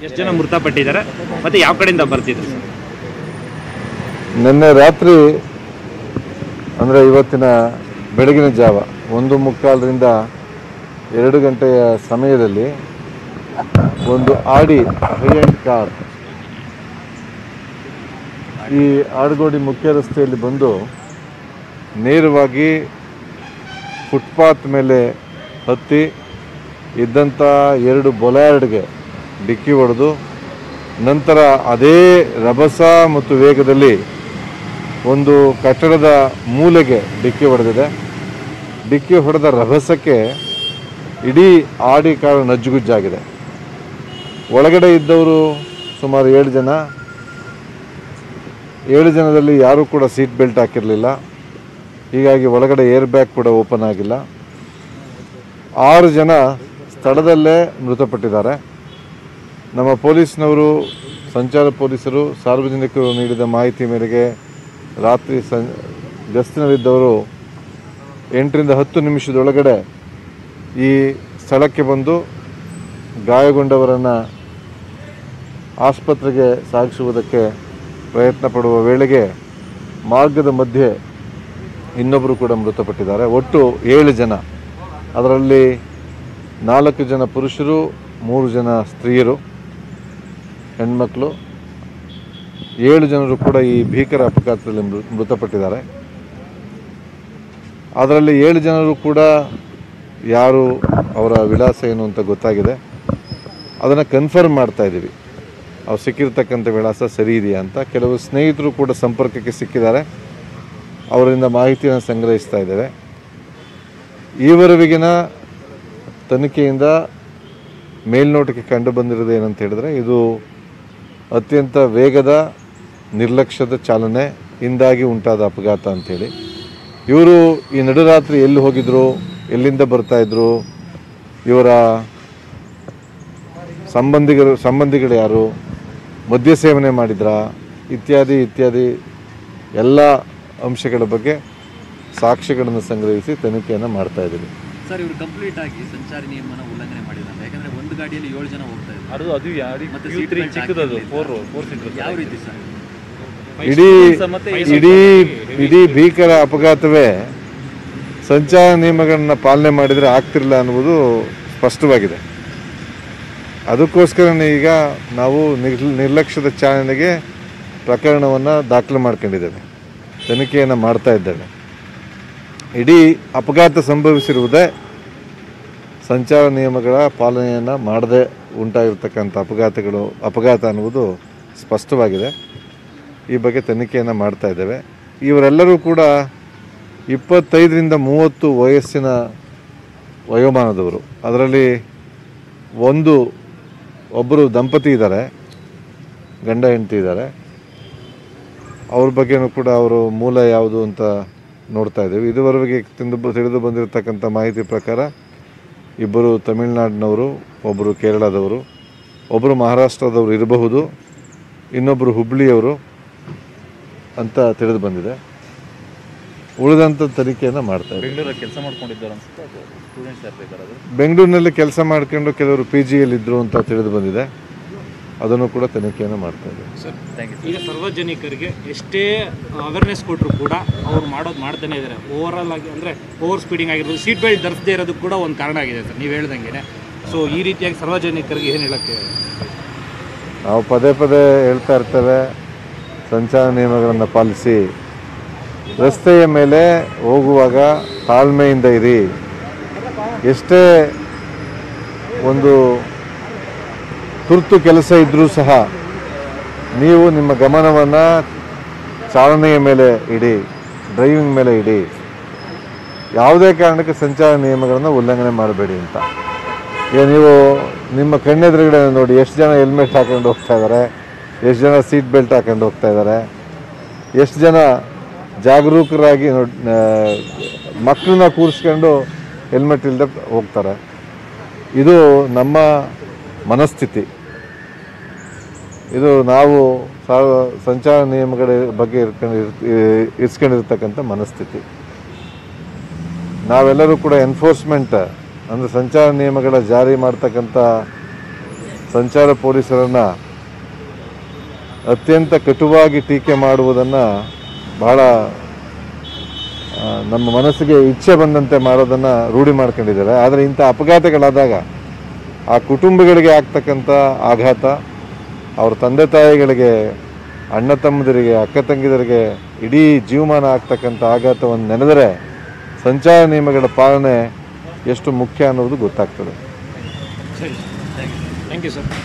ಎಷ್ಟು ಜನ ಮೃತಪಟ್ಟಿದ್ದಾರೆ ಮತ್ತೆ ಯಾವ ಕಡೆಯಿಂದ ಬರ್ತಿದ್ರು ಸರ್ ನಿನ್ನೆ ರಾತ್ರಿ ಅಂದರೆ ಇವತ್ತಿನ ಬೆಳಗಿನ ಜಾವ ಒಂದು ಮುಕ್ಕಾಲರಿಂದ ಎರಡು ಗಂಟೆಯ ಸಮಯದಲ್ಲಿ ಒಂದು ಆಡಿ ಹೈ ಆ್ಯಂಡ್ ಕಾರ್ ಈ ಆಡುಗೋಡಿ ಮುಖ್ಯ ರಸ್ತೆಯಲ್ಲಿ ಬಂದು ನೇರವಾಗಿ ಫುಟ್ಪಾತ್ ಮೇಲೆ ಹತ್ತಿ ಇದ್ದಂಥ ಎರಡು ಬೊಲ್ಯಾರ್ಡ್ಗೆ ಡಿಕ್ಕಿ ಹೊಡೆದು ನಂತರ ಅದೇ ರಭಸ ಮತ್ತು ವೇಗದಲ್ಲಿ ಒಂದು ಕಟ್ಟಡದ ಮೂಲೆಗೆ ಡಿಕ್ಕಿ ಹೊಡೆದಿದೆ ಡಿಕ್ಕಿ ಹೊಡೆದ ರಭಸಕ್ಕೆ ಇಡೀ ಆಡಿ ಕಾರು ನಜ್ಜುಗುಜ್ಜಾಗಿದೆ ಒಳಗಡೆ ಇದ್ದವರು ಸುಮಾರು ಏಳು ಜನ ಏಳು ಜನದಲ್ಲಿ ಯಾರೂ ಕೂಡ ಸೀಟ್ ಬೆಲ್ಟ್ ಹಾಕಿರಲಿಲ್ಲ ಹೀಗಾಗಿ ಒಳಗಡೆ ಏರ್ ಬ್ಯಾಗ್ ಕೂಡ ಓಪನ್ ಆಗಿಲ್ಲ ಆರು ಜನ ಸ್ಥಳದಲ್ಲೇ ಮೃತಪಟ್ಟಿದ್ದಾರೆ ನಮ್ಮ ಪೊಲೀಸ್ನವರು ಸಂಚಾರ ಪೊಲೀಸರು ಸಾರ್ವಜನಿಕರು ನೀಡಿದ ಮಾಹಿತಿ ಮೇರೆಗೆ ರಾತ್ರಿ ಸಂ ಗಸ್ತಿನಲ್ಲಿದ್ದವರು ಎಂಟರಿಂದ ಹತ್ತು ನಿಮಿಷದೊಳಗಡೆ ಈ ಸ್ಥಳಕ್ಕೆ ಬಂದು ಗಾಯಗೊಂಡವರನ್ನು ಆಸ್ಪತ್ರೆಗೆ ಸಾಗಿಸುವುದಕ್ಕೆ ಪ್ರಯತ್ನ ಪಡುವ ವೇಳೆಗೆ ಮಾರ್ಗದ ಮಧ್ಯೆ ಇನ್ನೊಬ್ಬರು ಕೂಡ ಮೃತಪಟ್ಟಿದ್ದಾರೆ ಒಟ್ಟು ಏಳು ಜನ ಅದರಲ್ಲಿ ನಾಲ್ಕು ಜನ ಪುರುಷರು ಮೂರು ಜನ ಸ್ತ್ರೀಯರು ಹೆಣ್ಮಕ್ಳು ಏಳು ಜನರು ಕೂಡ ಈ ಭೀಕರ ಅಪಘಾತದಲ್ಲಿ ಮೃ- ಮೃತಪಟ್ಟಿದ್ದಾರೆ ಅದರಲ್ಲಿ ಏಳು ಜನರು ಕೂಡ ಯಾರು ಅವರ ವಿಳಾಸ ಏನು ಅಂತ ಗೊತ್ತಾಗಿದೆ ಅದನ್ನು ಕನ್ಫರ್ಮ್ ಮಾಡ್ತಾ ಇದ್ದೀವಿ ಅವ್ರು ಸಿಕ್ಕಿರ್ತಕ್ಕಂಥ ವಿಳಾಸ ಸರಿ ಇದೆಯಾ ಅಂತ ಕೆಲವು ಸ್ನೇಹಿತರು ಕೂಡ ಸಂಪರ್ಕಕ್ಕೆ ಸಿಕ್ಕಿದ್ದಾರೆ ಅವರಿಂದ ಮಾಹಿತಿಯನ್ನು ಸಂಗ್ರಹಿಸ್ತಾ ಇದ್ದೇವೆ ಈವರೆವಿಗಿನ ತನಿಖೆಯಿಂದ ಮೇಲ್ನೋಟಕ್ಕೆ ಕಂಡು ಬಂದಿರೋದು ಏನಂತ ಹೇಳಿದ್ರೆ ಇದು ಅತ್ಯಂತ ವೇಗದ ನಿರ್ಲಕ್ಷ್ಯದ ಚಾಲನೆ ಇಂದಾಗಿ ಉಂಟಾದ ಅಪಘಾತ ಅಂತೇಳಿ ಇವರು ಈ ನಡುರಾತ್ರಿ ಎಲ್ಲಿ ಹೋಗಿದ್ರು ಎಲ್ಲಿಂದ ಬರ್ತಾ ಇದ್ರು ಇವರ ಸಂಬಂಧಿಗರು ಸಂಬಂಧಿಗಳು ಯಾರು ಮದ್ಯ ಸೇವನೆ ಮಾಡಿದ್ರಾ ಇತ್ಯಾದಿ ಇತ್ಯಾದಿ ಎಲ್ಲ ಅಂಶಗಳ ಬಗ್ಗೆ ಸಾಕ್ಷ್ಯಗಳನ್ನು ಸಂಗ್ರಹಿಸಿ ತನಿಖೆಯನ್ನು ಮಾಡ್ತಾ ಇದ್ದೀವಿ ಸರ್ ಇವರು ಕಂಪ್ಲೀಟ್ ಆಗಿ ಸಂಚಾರಿ ನಿಯಮನ ಉಲ್ಲಂಘನೆ ಮಾಡಿದ್ದಾರೆ ಯಾಕಂದ್ರೆ ಒಂದು ಗಾಡಿಯಲ್ಲಿ ಏಳು ಜನ ಹೋಗ್ತಾ ಇದ್ದಾರೆ ಅದು ಅದು ಯಾರಿ ಮತ್ತೆ ಯು seat ತ್ರೀ belt ಚಿಕ್ಕದದು ಹಾಕಿರ್ಲಿಲ್ಲ. ಫೋರ್ ಫೋರ್ ಸೀಟರ್ ಯಾವ ರೀತಿ ಸರ್ ಇಡೀ ಮತ್ತೆ ಇಡೀ ಇಡೀ ಭೀಕರ ಅಪಘಾತವೇ ಸಂಚಾರ ನಿಯಮಗಳನ್ನ ಪಾಲನೆ ಮಾಡಿದರೆ ಆಗ್ತಿರಲಿಲ್ಲ ಅನ್ನುವುದು ಸ್ಪಷ್ಟವಾಗಿದೆ ಅದಕ್ಕೋಸ್ಕರನೇ ಈಗ ನಾವು ನಿರ್ಲ್ ನಿರ್ಲಕ್ಷ್ಯದ ಚಾಲನೆಗೆ ಪ್ರಕರಣವನ್ನು ದಾಖಲು ಮಾಡ್ಕೊಂಡಿದ್ದೇವೆ ತನಿಖೆಯನ್ನು ಮಾಡ್ತಾ ಇದ್ದೇವೆ ಇಡೀ ಅಪಘಾತ ಸಂಭವಿಸಿರುವುದೇ ಸಂಚಾರ ನಿಯಮಗಳ ಪಾಲನೆಯನ್ನು ಮಾಡದೆ ಉಂಟಾಗಿರ್ತಕ್ಕಂಥ ಅಪಘಾತಗಳು ಅಪಘಾತ ಅನ್ನುವುದು ಸ್ಪಷ್ಟವಾಗಿದೆ ಈ ಬಗ್ಗೆ ತನಿಖೆಯನ್ನು ಮಾಡ್ತಾ ಇದ್ದೇವೆ ಇವರೆಲ್ಲರೂ ಕೂಡ ಇಪ್ಪತ್ತೈದರಿಂದ ಮೂವತ್ತು ವಯಸ್ಸಿನ ವಯೋಮಾನದವರು ಅದರಲ್ಲಿ ಒಂದು ಒಬ್ಬರು ದಂಪತಿ ಇದ್ದಾರೆ ಗಂಡ ಹೆಂಡತಿ ಇದ್ದಾರೆ ಅವ್ರ ಬಗ್ಗೆನೂ ಕೂಡ ಅವರು ಮೂಲ ಯಾವುದು ಅಂತ ನೋಡ್ತಾ ಇದ್ದೀವಿ ಇದುವರೆಗೆ ತಿಂದು ತಿಳಿದು ಬಂದಿರತಕ್ಕಂಥ ಮಾಹಿತಿ ಪ್ರಕಾರ ಇಬ್ಬರು ತಮಿಳುನಾಡಿನವರು ಒಬ್ಬರು ಕೇರಳದವರು ಒಬ್ಬರು ಮಹಾರಾಷ್ಟ್ರದವರು ಇರಬಹುದು ಇನ್ನೊಬ್ಬರು ಹುಬ್ಳಿಯವರು ಅಂತ ತಿಳಿದು ಬಂದಿದೆ ಉಳಿದಂಥ ತನಿಖೆಯನ್ನು ಮಾಡ್ತಾ ಇದ್ದೀವಿ ಬೆಂಗಳೂರಲ್ಲಿ ಕೆಲಸ ಮಾಡ್ಕೊಂಡಿದ್ದಾರೆ ಅನ್ಸುತ್ತೆ ಅದು ಸ್ಟೂಡೆಂಟ್ಸ್ ಇರ್ಬೇಕಾದ್ರೆ ಅದು ಬೆಂಗಳೂರಿನಲ್ಲಿ ಕೆಲಸ ಮಾಡ್ಕೊಂಡು ಕೆಲವರು ಪಿ ಜಿಯಲ್ಲಿ ಇದ್ರು ಅಂತ ತಿಳಿದು ಬಂದಿದೆ ಅದನ್ನು ಕೂಡ ತನಿಖೆಯನ್ನು ಮಾಡ್ತಾ ಇದ್ದೀವಿ ಥ್ಯಾಂಕ್ ಯು ಈಗ ಸಾರ್ವಜನಿಕರಿಗೆ ಎಷ್ಟೇ ಅವೇರ್ನೆಸ್ ಕೊಟ್ಟರು ಕೂಡ ಅವ್ರು ಮಾಡೋದು ಮಾಡ್ತಾನೆ ಇದ್ದಾರೆ ಓವರಾಲ್ ಆಗಿ ಅಂದರೆ ಓವರ್ ಸ್ಪೀಡಿಂಗ್ ಆಗಿರ್ಬೋದು ಸೀಟ್ ಬೆಲ್ಟ್ ಧರಿಸದೇ ಇರೋದಕ್ಕೆ ಕೂಡ ಒಂದು ಕಾರಣ ಆಗಿದೆ ಸರ್ ನೀವು ಹೇಳ್ದಂಗೆ ಸೊ ಈ ರೀತಿಯಾಗಿ ಸಾರ್ವಜನಿಕರಿಗೆ ಏನು ಹೇಳೋಕ್ಕೆ ನಾವು ಪದೇ ಪದೇ ಹೇಳ್ತಾ ಇರ್ತೇವೆ ಸಂಚಾರ ನಿಯಮಗಳನ್ನು ಪಾಲಿಸಿ ರಸ್ತೆಯ ಮೇಲೆ ಹೋಗುವಾಗ ತಾಳ್ಮೆಯಿಂದ ಇರಿ ಎಷ್ಟೇ ಒಂದು ತುರ್ತು ಕೆಲಸ ಇದ್ದರೂ ಸಹ ನೀವು ನಿಮ್ಮ ಗಮನವನ್ನು ಚಾಲನೆಯ ಮೇಲೆ ಇಡಿ ಡ್ರೈವಿಂಗ್ ಮೇಲೆ ಇಡಿ ಯಾವುದೇ ಕಾರಣಕ್ಕೆ ಸಂಚಾರ ನಿಯಮಗಳನ್ನು ಉಲ್ಲಂಘನೆ ಮಾಡಬೇಡಿ ಅಂತ ಈಗ ನೀವು ನಿಮ್ಮ ಕಣ್ಣೆದುರುಗಡೆ ನೋಡಿ ಎಷ್ಟು ಜನ ಹೆಲ್ಮೆಟ್ ಹಾಕೊಂಡು ಹೋಗ್ತಾ ಇದ್ದಾರೆ ಎಷ್ಟು ಜನ ಸೀಟ್ ಬೆಲ್ಟ್ ಹಾಕೊಂಡು ಹೋಗ್ತಾ ಇದ್ದಾರೆ ಎಷ್ಟು ಜನ ಜಾಗರೂಕರಾಗಿ ನೋಡಿ ಮಕ್ಕಳನ್ನ ಕೂರಿಸ್ಕೊಂಡು ಹೆಲ್ಮೆಟ್ ಇಲ್ಲದೆ ಹೋಗ್ತಾರೆ ಇದು ನಮ್ಮ ಮನಸ್ಥಿತಿ ಇದು ನಾವು ಸಾರ್ವ ಸಂಚಾರ ನಿಯಮಗಳ ಬಗ್ಗೆ ಇರ್ಕೊಂಡು ಇರಿಸ್ಕೊಂಡಿರ್ತಕ್ಕಂಥ ಮನಸ್ಥಿತಿ ನಾವೆಲ್ಲರೂ ಕೂಡ ಎನ್ಫೋರ್ಸ್ಮೆಂಟ್ ಅಂದರೆ ಸಂಚಾರ ನಿಯಮಗಳ ಜಾರಿ ಮಾಡ್ತಕ್ಕಂಥ ಸಂಚಾರ ಪೊಲೀಸರನ್ನು ಅತ್ಯಂತ ಕಟುವಾಗಿ ಟೀಕೆ ಮಾಡುವುದನ್ನು ಬಹಳ ಆ, ನಮ್ಮ ಮನಸ್ಸಿಗೆ ಇಚ್ಛೆ ಬಂದಂತೆ ಮಾಡೋದನ್ನು ರೂಢಿ ಮಾಡ್ಕೊಂಡಿದ್ದಾರೆ ಆದರೆ ಇಂಥ ಅಪಘಾತಗಳಾದಾಗ ಆ ಕುಟುಂಬಗಳಿಗೆ ಆಗ್ತಕ್ಕಂಥ ಆಘಾತ ಅವ್ರ ತಂದೆ ತಾಯಿಗಳಿಗೆ ಅಣ್ಣ ತಮ್ಮದರಿಗೆ ಅಕ್ಕ ತಂಗಿದರಿಗೆ ಇಡೀ ಜೀವಮಾನ ಆಗ್ತಕ್ಕಂಥ ಆಘಾತವನ್ನು ನೆನೆದರೆ ಸಂಚಾರ ನಿಯಮಗಳ ಪಾಲನೆ ಎಷ್ಟು ಮುಖ್ಯ ಅನ್ನೋದು ಗೊತ್ತಾಗ್ತದೆ ಸರಿ ಥ್ಯಾಂಕ್ ಯು ಸರ್